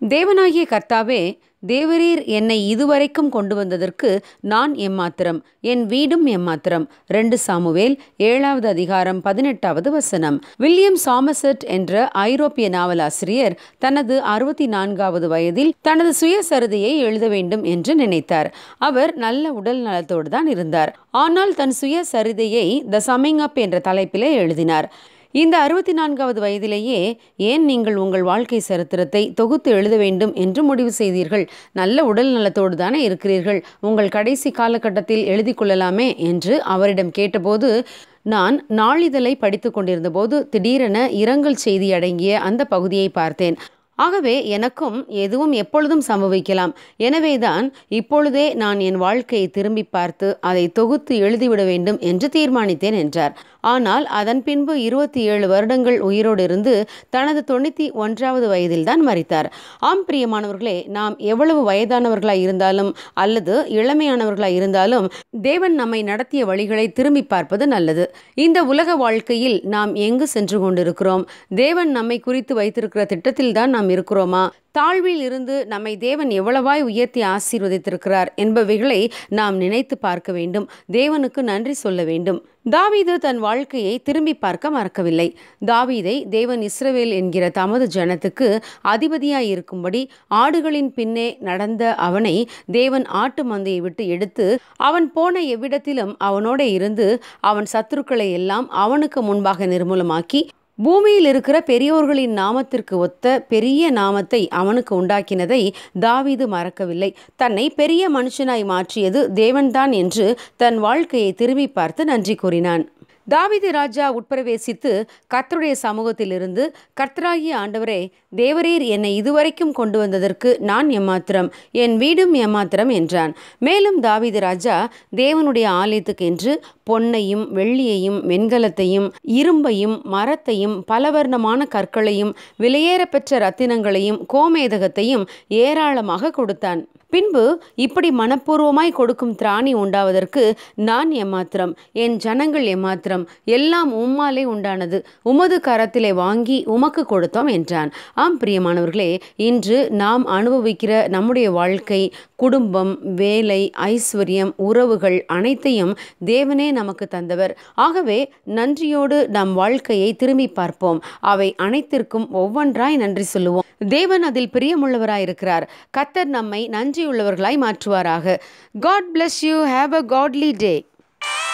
தேவனாகிய கர்த்தாவே தேவரீர் என்னை இதுவரைக்கும் கொண்டு வந்ததற்கு நான் எம்மாத்திரம் என் வீடும் எம்மாத்திரம் ரெண்டு சாமுவேல் ஏழாவது அதிகாரம் பதினெட்டாவது வசனம் வில்லியம் சாமசெட் என்ற ஐரோப்பிய நாவலாசிரியர் தனது அறுபத்தி நான்காவது வயதில் தனது சுயசரிதையை எழுத வேண்டும் என்று நினைத்தார் அவர் நல்ல உடல் நலத்தோடு தான் இருந்தார் ஆனால் தன் சுயசரிதையை த சமிங் அப் என்ற தலைப்பிலே எழுதினார் இந்த அறுபத்தி நான்காவது வயதிலேயே ஏன் நீங்கள் உங்கள் வாழ்க்கை சரித்திரத்தை தொகுத்து எழுத வேண்டும் என்று முடிவு செய்தீர்கள் நல்ல உடல் நலத்தோடு தானே இருக்கிறீர்கள் உங்கள் கடைசி காலகட்டத்தில் எழுதி கொள்ளலாமே என்று அவரிடம் கேட்டபோது நான் நாளிதழை படித்து கொண்டிருந்தபோது திடீரென இரங்கல் செய்தி அடங்கிய அந்த பகுதியை பார்த்தேன் ஆகவே எனக்கும் எதுவும் எப்பொழுதும் சம்பவிக்கலாம் எனவேதான் இப்பொழுதே நான் என் வாழ்க்கையை திரும்பி பார்த்து அதை தொகுத்து எழுதிவிட வேண்டும் என்று தீர்மானித்தேன் என்றார் ஆனால் அதன் பின்பு இருபத்தி ஏழு வருடங்கள் உயிரோடு இருந்து தனது தொண்ணூற்றி ஒன்றாவது வயதில்தான் மறித்தார் ஆம் பிரியமானவர்களே நாம் எவ்வளவு வயதானவர்களாய் இருந்தாலும் அல்லது இளமையானவர்களாய் இருந்தாலும் தேவன் நம்மை நடத்திய வழிகளை திரும்பி பார்ப்பது நல்லது இந்த உலக வாழ்க்கையில் நாம் எங்கு சென்று கொண்டிருக்கிறோம் தேவன் நம்மை குறித்து வைத்திருக்கிற திட்டத்தில் தான் நாம் இருக்கிறோமா தாழ்வில் இருந்து நம்மை தேவன் எவ்வளவாய் உயர்த்தி ஆசீர்வதித்திருக்கிறார் என்பவைகளை நாம் நினைத்து பார்க்க வேண்டும் தேவனுக்கு நன்றி சொல்ல வேண்டும் தாவீது தன் வாழ்க்கையை திரும்பி பார்க்க மறக்கவில்லை தாவீதை தேவன் இஸ்ரவேல் என்கிற தமது ஜனத்துக்கு அதிபதியாய் இருக்கும்படி ஆடுகளின் பின்னே நடந்த அவனை தேவன் ஆட்டு மந்தையை விட்டு எடுத்து அவன் போன எவ்விடத்திலும் அவனோட இருந்து அவன் சத்துருக்களை எல்லாம் அவனுக்கு முன்பாக நிர்மூலமாக்கி பூமியில் இருக்கிற பெரியோர்களின் நாமத்திற்கு ஒத்த பெரிய நாமத்தை அவனுக்கு உண்டாக்கினதை தாவீது மறக்கவில்லை தன்னை பெரிய மனுஷனாய் மாற்றியது தேவன்தான் என்று தன் வாழ்க்கையை திரும்பி பார்த்து நன்றி கூறினான் தாவிது ராஜா உட்பிரவேசித்து கர்த்தருடைய சமூகத்திலிருந்து கர்த்தராகிய ஆண்டவரே தேவரீர் என்னை இதுவரைக்கும் கொண்டு வந்ததற்கு நான் எம்மாத்திரம் என் வீடும் எம்மாத்திரம் என்றான் மேலும் தாவிது ராஜா தேவனுடைய ஆலயத்துக்கென்று பொன்னையும் வெள்ளியையும் வெண்கலத்தையும் இரும்பையும் மரத்தையும் பலவர்ணமான கற்களையும் விலையேறப்பெற்ற ரத்தினங்களையும் கோமேதகத்தையும் ஏராளமாக கொடுத்தான் பின்பு இப்படி மனப்பூர்வமாய் கொடுக்கும் திராணி உண்டாவதற்கு நான் எம்மாத்திரம் என் ஜனங்கள் எம்மாத்திரம் எல்லாம் உம்மாலே உண்டானது உமது கரத்திலே வாங்கி உமக்கு கொடுத்தோம் என்றான் ஆம் பிரியமானவர்களே இன்று நாம் அனுபவிக்கிற நம்முடைய வாழ்க்கை குடும்பம் வேலை ஐஸ்வர்யம் உறவுகள் அனைத்தையும் தேவனே நமக்கு தந்தவர் ஆகவே நன்றியோடு நம் வாழ்க்கையை திரும்பி பார்ப்போம் அவை அனைத்திற்கும் ஒவ்வொன்றாய் நன்றி சொல்லுவோம் தேவன் அதில் பிரியமுள்ளவராயிருக்கிறார் கத்தர் நம்மை நன்றியுள்ளவர்களாய் மாற்றுவாராக God bless you have a godly day